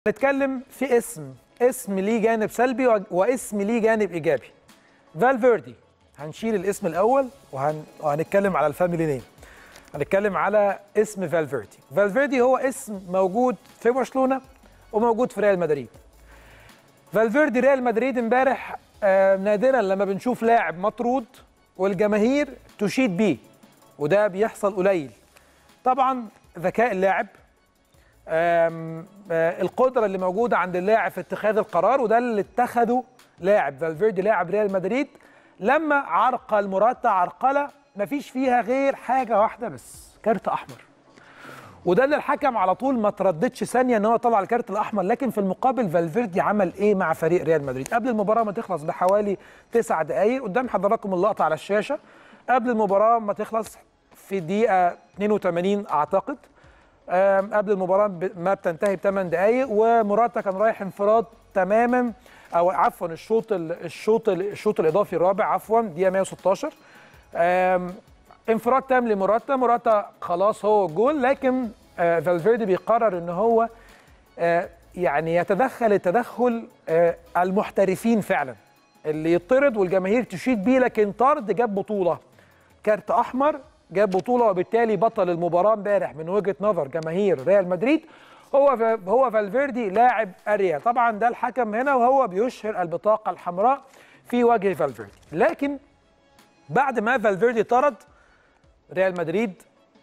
نتكلم في اسم اسم ليه جانب سلبي و- واسم ليه جانب ايجابي فالفيردي هنشيل الاسم الاول وهن... وهنتكلم على الفاميلي نيم هنتكلم على اسم فالفيردي فالفيردي هو اسم موجود في برشلونه وموجود في ريال مدريد فالفيردي ريال مدريد امبارح آه نادرا لما بنشوف لاعب مطرود والجماهير تشيد بيه وده بيحصل قليل طبعا ذكاء اللاعب آم، آه، القدره اللي موجوده عند اللاعب في اتخاذ القرار وده اللي اتخذه لاعب فالفيردي لاعب ريال مدريد لما عرقل موراتا عرقله مفيش فيها غير حاجه واحده بس كارت احمر وده اللي الحكم على طول ما ترددش ثانيه ان هو طلع الكارت الاحمر لكن في المقابل فالفيردي عمل ايه مع فريق ريال مدريد قبل المباراه ما تخلص بحوالي تسع دقائق قدام حضراتكم اللقطه على الشاشه قبل المباراه ما تخلص في دقيقه 82 اعتقد آم، قبل المباراه ب- ما بتنتهي بثمان دقائق ومراتا كان رايح انفراد تماما او عفوا الشوط ال- الشوط ال- الشوط الاضافي الرابع عفوا دقيقه 116 آم، انفراد تام لمراتا مراتا خلاص هو الجول لكن آه، فالفيردي بيقرر ان هو آه، يعني يتدخل التدخل آه، المحترفين فعلا اللي يطرد والجماهير تشيد بيه لكن طرد جاب بطوله كارت احمر جاب بطوله وبالتالي بطل المباراه امبارح من وجهه نظر جماهير ريال مدريد هو ف- هو فالفيردي لاعب الريال طبعا ده الحكم هنا وهو بيشهر البطاقه الحمراء في وجه فالفيردي لكن بعد ما فالفيردي طرد ريال مدريد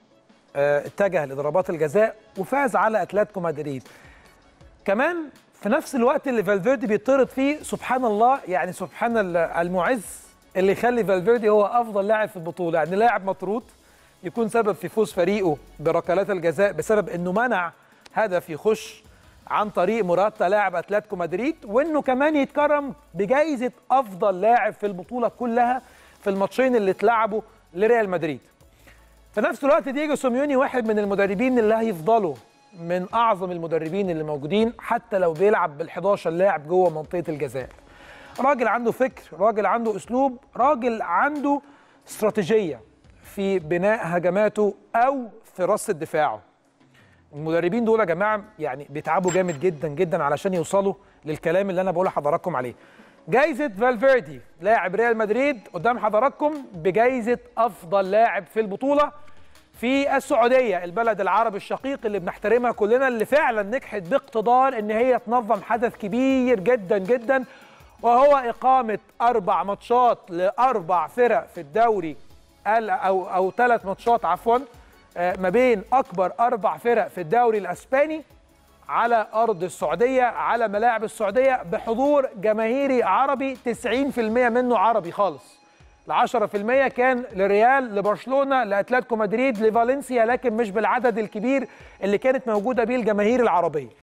آه، اتجه لضربات الجزاء وفاز على اتلتيكو مدريد كمان في نفس الوقت اللي فالفيردي بيطرد فيه سبحان الله يعني سبحان ال- المعز اللي يخلي فالفيردي هو افضل لاعب في البطوله يعني لاعب مطرود يكون سبب في فوز فريقه بركلات الجزاء بسبب انه منع هدف يخش عن طريق موراتا لاعب اتلتيكو مدريد وانه كمان يتكرم بجائزه افضل لاعب في البطوله كلها في الماتشين اللي اتلعبوا لريال مدريد في نفس الوقت دييجو سيميوني واحد من المدربين اللي هيفضلوا من اعظم المدربين اللي موجودين حتى لو بيلعب بال11 لاعب جوه منطقه الجزاء راجل عنده فكر راجل عنده اسلوب راجل عنده استراتيجيه في بناء هجماته او في رص دفاعه المدربين دول يا جماعه يعني بيتعبوا جامد جدا جدا علشان يوصلوا للكلام اللي انا بقول لحضراتكم عليه جايزه فالفيردي لاعب ريال مدريد قدام حضراتكم بجايزه افضل لاعب في البطوله في السعوديه البلد العربي الشقيق اللي بنحترمها كلنا اللي فعلا نجحت باقتدار ان هي تنظم حدث كبير جدا جدا وهو اقامه اربع ماتشات لاربع فرق في الدوري ال- او او ثلاث ماتشات عفوا آه، ما بين اكبر اربع فرق في الدوري الاسباني على ارض السعوديه على ملاعب السعوديه بحضور جماهيري عربي 90% منه عربي خالص ال 10% كان لريال لبرشلونه لاتلتيكو مدريد لفالنسيا لكن مش بالعدد الكبير اللي كانت موجوده بيه الجماهير العربيه